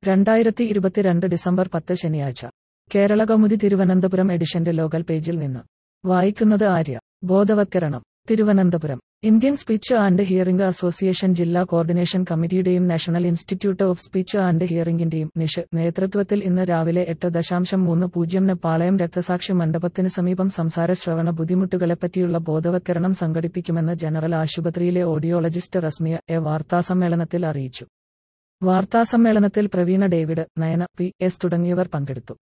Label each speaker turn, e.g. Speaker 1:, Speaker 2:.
Speaker 1: രണ്ടായിരത്തി ഇരുപത്തിരണ്ട് ഡിസംബർ പത്ത് ശനിയാഴ്ച കേരള കൗമുദി തിരുവനന്തപുരം എഡിഷന്റെ ലോകൽ പേജിൽ നിന്ന് വായിക്കുന്നത് ആര്യ ബോധവത്കരണം Thiruvananthapuram Indian speech and hearing association ജില്ലാ കോർഡിനേഷൻ കമ്മിറ്റിയുടെയും national institute of speech and ഹിയറിംഗിന്റെയും നിഷ് നേതൃത്വത്തിൽ ഇന്ന് രാവിലെ എട്ട് ദശാംശം മൂന്ന് പൂജ്യം പാളയം രക്തസാക്ഷി മണ്ഡപത്തിന് സമീപം സംസാര ശ്രവണ ബുദ്ധിമുട്ടുകളെപ്പറ്റിയുള്ള ബോധവത്കരണം സംഘടിപ്പിക്കുമെന്ന് ജനറൽ ആശുപത്രിയിലെ ഓഡിയോളജിസ്റ്റ് റസ്മിയ എ വാർത്താസമ്മേളനത്തിൽ അറിയിച്ചു വാർത്താസമ്മേളനത്തിൽ Praveena David Nayana P S തുടങ്ങിയവർ പങ്കെടുത്തു